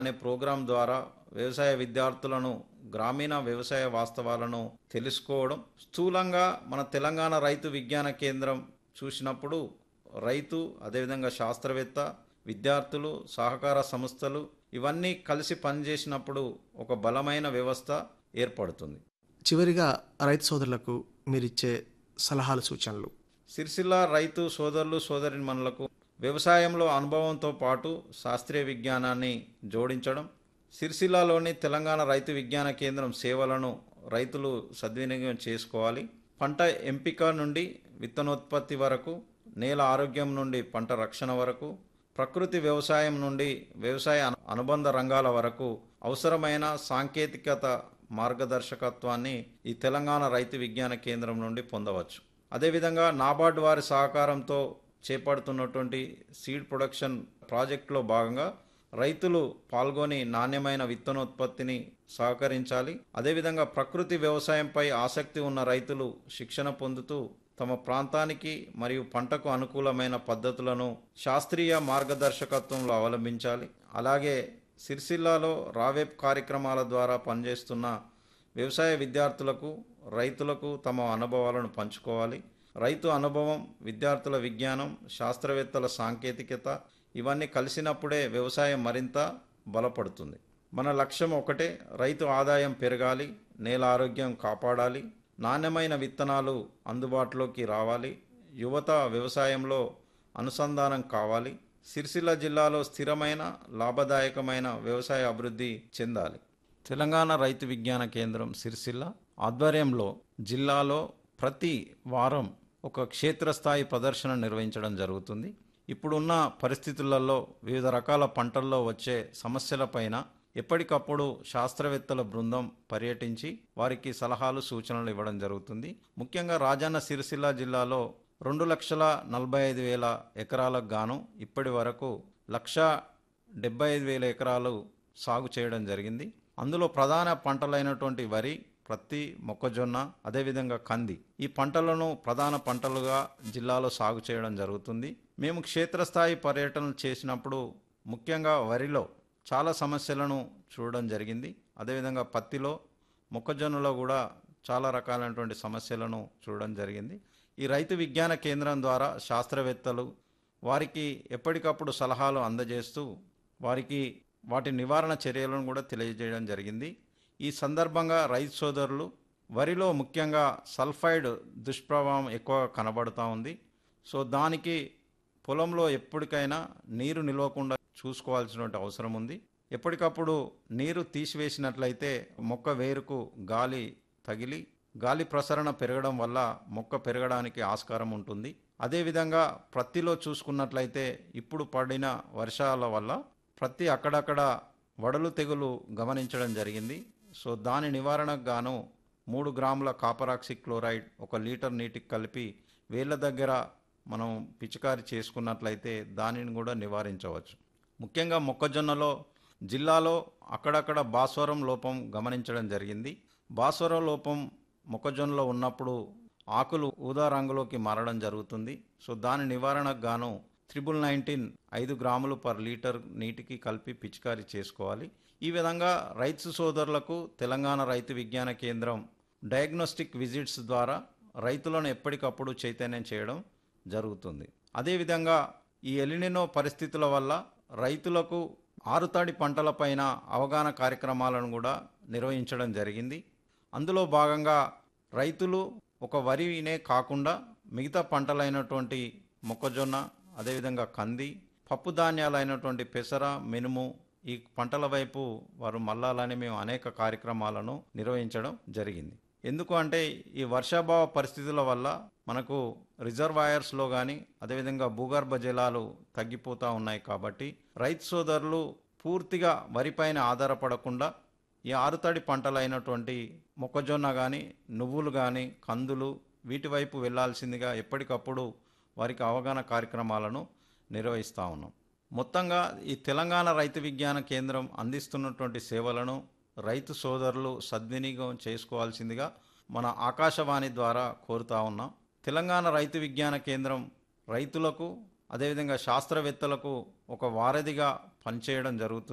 అనే ప్రోగ్రాం ద్వారా వ్యవసాయ విద్యార్థులను గ్రామీణ వ్యవసాయ వాస్తవాలను తెలుసుకోవడం స్థూలంగా మన తెలంగాణ రైతు విజ్ఞాన కేంద్రం చూసినప్పుడు రైతు అదేవిధంగా శాస్త్రవేత్త విద్యార్థులు సహకార సంస్థలు ఇవన్నీ కలిసి పనిచేసినప్పుడు ఒక బలమైన వ్యవస్థ ఏర్పడుతుంది చివరిగా రైతు సోదరులకు మీరిచ్చే సలహాలు సూచనలు సిరిసిల్ల రైతు సోదరులు సోదరిమణులకు వ్యవసాయంలో అనుభవంతో పాటు శాస్త్రీయ విజ్ఞానాన్ని జోడించడం సిరిసిల్లలోని తెలంగాణ రైతు విజ్ఞాన కేంద్రం సేవలను రైతులు సద్వినియోగం చేసుకోవాలి పంట ఎంపిక నుండి విత్తనోత్పత్తి వరకు నేల ఆరోగ్యం నుండి పంట రక్షణ వరకు ప్రకృతి వ్యవసాయం నుండి వ్యవసాయ అను- అనుబంధ రంగాల వరకు అవసరమైన సాంకేతికత మార్గదర్శకత్వాన్ని ఈ తెలంగాణ రైతు విజ్ఞాన కేంద్రం నుండి పొందవచ్చు అదేవిధంగా నాబార్డ్ వారి సహకారంతో చేపడుతున్నటువంటి సీడ్ ప్రొడక్షన్ ప్రాజెక్టులో భాగంగా రైతులు పాల్గొని నాణ్యమైన విత్తనోత్పత్తిని సహకరించాలి అదేవిధంగా ప్రకృతి వ్యవసాయంపై ఆసక్తి ఉన్న రైతులు శిక్షణ పొందుతూ తమ ప్రాంతానికి మరియు పంటకు అనుకూలమైన పద్ధతులను శాస్త్రీయ మార్గదర్శకత్వంలో అవలంబించాలి అలాగే సిరిసిల్లాలో రావేప్ కార్యక్రమాల ద్వారా పనిచేస్తున్న వ్యవసాయ విద్యార్థులకు రైతులకు తమ అనుభవాలను పంచుకోవాలి రైతు అనుభవం విద్యార్థుల విజ్ఞానం శాస్త్రవేత్తల సాంకేతికత ఇవన్నీ కలిసినప్పుడే వ్యవసాయం మరింత బలపడుతుంది మన లక్ష్యం ఒకటే రైతు ఆదాయం పెరగాలి నేల ఆరోగ్యం కాపాడాలి నాణ్యమైన విత్తనాలు అందుబాటులోకి రావాలి యువత వ్యవసాయంలో అనుసంధానం కావాలి సిరిసిల్ల జిల్లాలో స్థిరమైన లాభదాయకమైన వ్యవసాయ అభివృద్ధి చెందాలి తెలంగాణ రైతు విజ్ఞాన కేంద్రం సిరిసిల్ల ఆధ్వర్యంలో జిల్లాలో ప్రతి వారం ఒక క్షేత్రస్థాయి ప్రదర్శన నిర్వహించడం జరుగుతుంది ఇప్పుడున్న పరిస్థితులలో వివిధ రకాల పంటల్లో వచ్చే సమస్యలపైన ఎప్పటికప్పుడు శాస్త్రవేత్తల బృందం పర్యటించి వారికి సలహాలు సూచనలు ఇవ్వడం జరుగుతుంది ముఖ్యంగా రాజన్న సిరిసిల్ల జిల్లాలో రెండు లక్షల నలభై ఐదు వేల ఎకరాలకు గాను ఇప్పటి వరకు లక్ష డెబ్బై ఐదు వేల ఎకరాలు సాగు చేయడం జరిగింది అందులో ప్రధాన పంటలైనటువంటి వరి ప్రత్తి మొక్కజొన్న అదేవిధంగా కంది ఈ పంటలను ప్రధాన పంటలుగా జిల్లాలో సాగు చేయడం జరుగుతుంది మేము క్షేత్రస్థాయి పర్యటనలు చేసినప్పుడు ముఖ్యంగా వరిలో చాలా సమస్యలను చూడడం జరిగింది అదేవిధంగా పత్తిలో మొక్కజొన్నలో కూడా చాలా రకాలైనటువంటి సమస్యలను చూడడం జరిగింది ఈ రైతు విజ్ఞాన కేంద్రం ద్వారా శాస్త్రవేత్తలు వారికి ఎప్పటికప్పుడు సలహాలు అందజేస్తూ వారికి వాటి నివారణ చర్యలను కూడా తెలియజేయడం జరిగింది ఈ సందర్భంగా రైతు సోదరులు వరిలో ముఖ్యంగా సల్ఫైడ్ దుష్ప్రభావం ఎక్కువ కనబడుతూ ఉంది సో దానికి పొలంలో ఎప్పటికైనా నీరు నిలవకుండా చూసుకోవాల్సినటువంటి అవసరం ఉంది ఎప్పటికప్పుడు నీరు తీసివేసినట్లయితే మొక్క వేరుకు గాలి తగిలి గాలి ప్రసరణ పెరగడం వల్ల మొక్క పెరగడానికి ఆస్కారం ఉంటుంది అదేవిధంగా ప్రత్తిలో చూసుకున్నట్లయితే ఇప్పుడు పడిన వర్షాల వల్ల ప్రతి అక్కడక్కడ వడలు తెగులు గమనించడం జరిగింది సో దాని నివారణకు గాను మూడు గ్రాముల కాపరాక్సి క్లోరైడ్ ఒక లీటర్ నీటికి కలిపి వేళ్ళ దగ్గర మనం పిచికారి చేసుకున్నట్లయితే దానిని కూడా నివారించవచ్చు ముఖ్యంగా మొక్కజొన్నలో జిల్లాలో అక్కడక్కడ భాస్వరం లోపం గమనించడం జరిగింది భాస్వరం లోపం మొక్కజొన్నలో ఉన్నప్పుడు ఆకులు ఊదా రంగులోకి మారడం జరుగుతుంది సో దాని నివారణకు గాను త్రిబుల్ నైన్టీన్ ఐదు గ్రాములు పర్ లీటర్ నీటికి కలిపి పిచికారీ చేసుకోవాలి ఈ విధంగా రైతు సోదరులకు తెలంగాణ రైతు విజ్ఞాన కేంద్రం డయాగ్నోస్టిక్ విజిట్స్ ద్వారా రైతులను ఎప్పటికప్పుడు చైతన్యం చేయడం జరుగుతుంది అదేవిధంగా ఈ ఎలినినో పరిస్థితుల వల్ల రైతులకు ఆరుతడి పంటలపైన అవగాహన కార్యక్రమాలను కూడా నిర్వహించడం జరిగింది అందులో భాగంగా రైతులు ఒక వరినే కాకుండా మిగతా పంటలైనటువంటి మొక్కజొన్న అదేవిధంగా కంది పప్పు ధాన్యాలైనటువంటి పెసర మినుము ఈ పంటల వైపు వారు మళ్ళాలని మేము అనేక కార్యక్రమాలను నిర్వహించడం జరిగింది ఎందుకు అంటే ఈ వర్షాభావ పరిస్థితుల వల్ల మనకు రిజర్వాయర్స్లో కానీ అదేవిధంగా భూగర్భ జలాలు తగ్గిపోతూ ఉన్నాయి కాబట్టి రైతు సోదరులు పూర్తిగా వరిపైన ఆధారపడకుండా ఈ ఆరుతడి పంటలైనటువంటి మొక్కజొన్న కానీ నువ్వులు కానీ కందులు వీటి వైపు వెళ్లాల్సిందిగా ఎప్పటికప్పుడు వారికి అవగాహన కార్యక్రమాలను నిర్వహిస్తూ ఉన్నాం మొత్తంగా ఈ తెలంగాణ రైతు విజ్ఞాన కేంద్రం అందిస్తున్నటువంటి సేవలను రైతు సోదరులు సద్వినియోగం చేసుకోవాల్సిందిగా మన ఆకాశవాణి ద్వారా కోరుతా ఉన్నాం తెలంగాణ రైతు విజ్ఞాన కేంద్రం రైతులకు అదేవిధంగా శాస్త్రవేత్తలకు ఒక వారధిగా పనిచేయడం జరుగుతుంది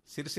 సిరిసిల్ల